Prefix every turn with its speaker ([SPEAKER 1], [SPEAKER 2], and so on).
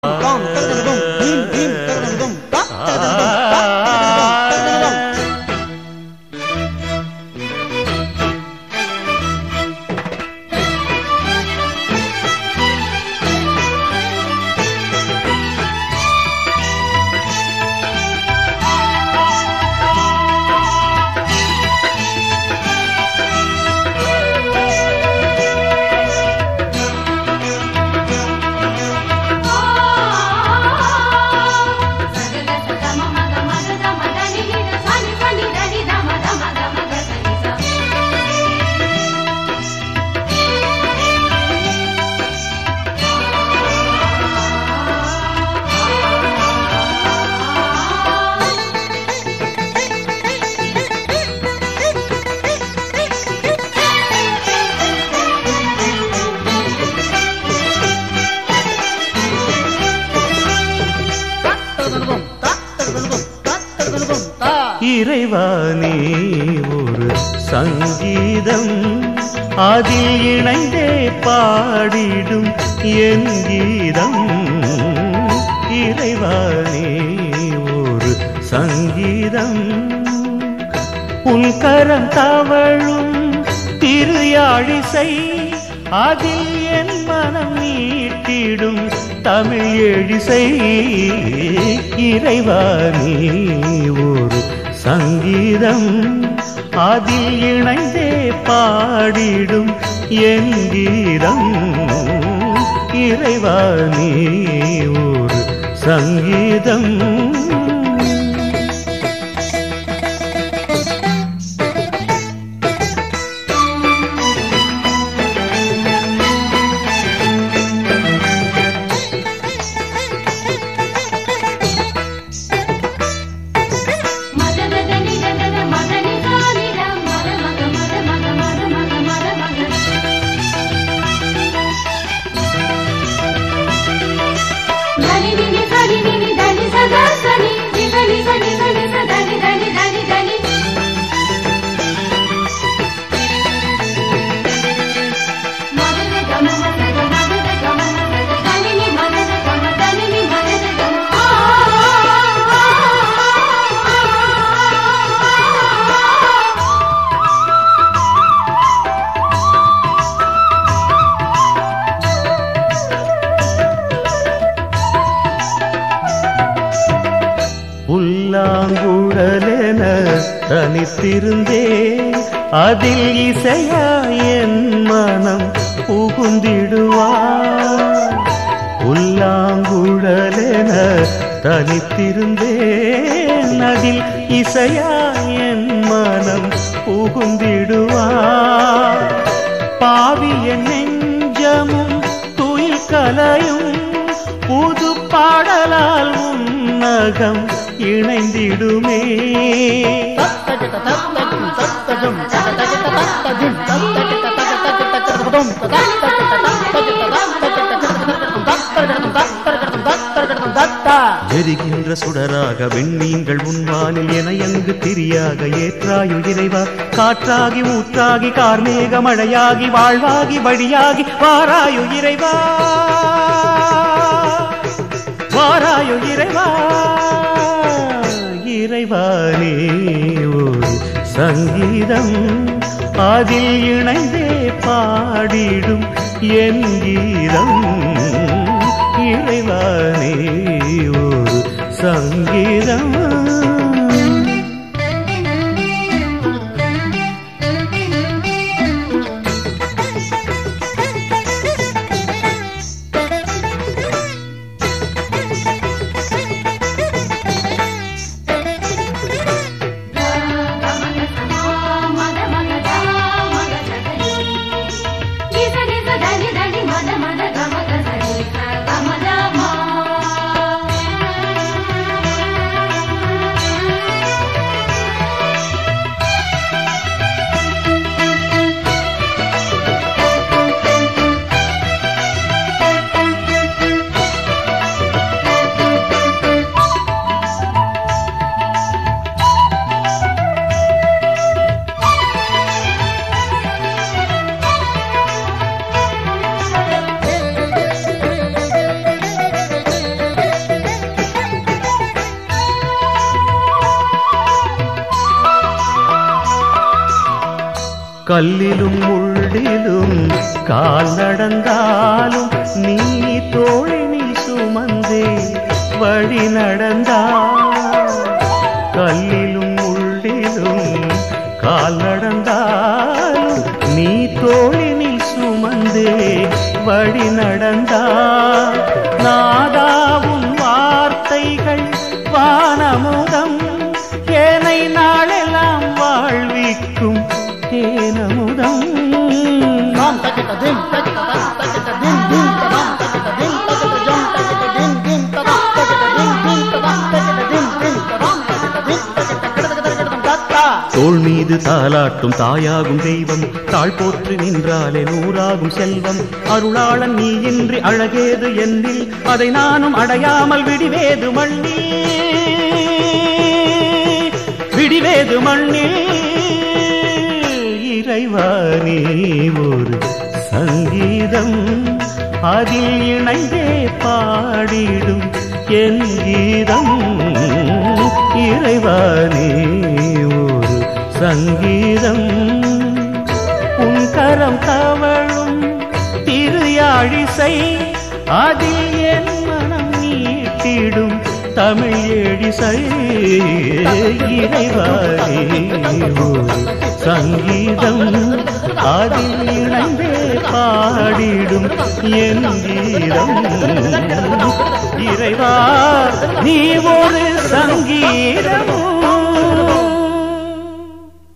[SPEAKER 1] தாம் தகதகதும் theme theme தகதகதும் தா தகதகதும் தா தகதகதும் தகதகதும் தகதகதும் தா தகதகதும் தா தகதகதும் தா
[SPEAKER 2] இறைவா நீ ஒரு சங்கீதம் அதில் இணைந்தே பாடிடும் என் கீதம் இறைவா நீ ஒரு சங்கீதம் உன் கரம் தவழும் திருயாழிசை அதில் என் மனம் நீட்டிடும் தமிழ் எழிசை இறைவா நீ ஒரு சங்கீதம் அதில் இணைந்தே பாடிடும் என் கீதம் இறைவா நீ ஒரு சங்கீதம் புல்லாங்குழலென தனித்திருந்தே அதில் இசையா என் மனம் புகுந்திடுவார் புல்லாங்குழலென தனித்திருந்தேன் அதில் இசையா என் மனம் புகுந்திடுவார் பாவிய நெஞ்சமும் துயில் கலையும் புது பாடலால் உன்னகம் இணைந்திடுமே எரிகின்ற சுடராக விண்மீன்கள் உன்வானில் என எங்கு திரியாக ஏற்றாயு இறைவா காற்றாகி ஊற்றாகி கார்மேக மழையாகி வாழ்வாகி வழியாகி வாராயு இறைவா வாராயு இறைவா இறைவானே ஒரு சங்கீதம் அதில் இணைந்தே பாடிடும் என் கீதம் இறைவானே ஒரு சங்கீதம்
[SPEAKER 3] மத மத
[SPEAKER 2] கல்லிலும் முள்ளிலும் கால் நடந்தாலும் நீ தோழினில் சுமந்தே வழி நடந்தால் கல்லிலும் முள்ளிலும் கால் நடந்தாலும் நீ தோழினில் சுமந்தே வழி நடந்தால் நாதாவும் வார்த்தைகள் வானமுதம் ஏனை நாளெல்லாம் வாழ்விக்கும் தேனமுதம்
[SPEAKER 1] தாம் தக்கிட்ட திம் தக்கிட்ட தம் தக்கிட்ட திம் திம் ததாம் தக்கிட்ட திம் தக்கிட்ட ஜம் தக்கிட்ட திம் திம் ததாம் தக்கிட்ட திம் திம் ததாம் தக்கிட்ட திம் திம் ததாம் தக்கிட்ட திம் தக்கிட்ட கிடதக தரகடதம் தத்தா
[SPEAKER 2] தோள் மீது தாலாட்டும் தாயாகும் தெய்வம் தாழ் போற்றி நின்றாலே நூறாகும் செல்வம் அருளாளன் நீ இன்றி அழகேது என்னில் அதை நானும் அடையாமல் விடிவேது மண்ணில் விடிவேது மண்ணில் இறைவா நீ ஒரு சங்கீதம் அதில் இணைந்தே பாடிடும் என் கீதம் இறைவா நீ ஒரு சங்கீதம் உன் கரம் தவழும் திரு யாழிசை அதில் என் மனம் நீட்டிடும் தமிழ் எழிசை இறைவாரே ஒரு சங்கீதம் அதில் இணைந்தே பாடிடும் என் கீதம் இறைவா நீ ஒரு சங்கீதமோ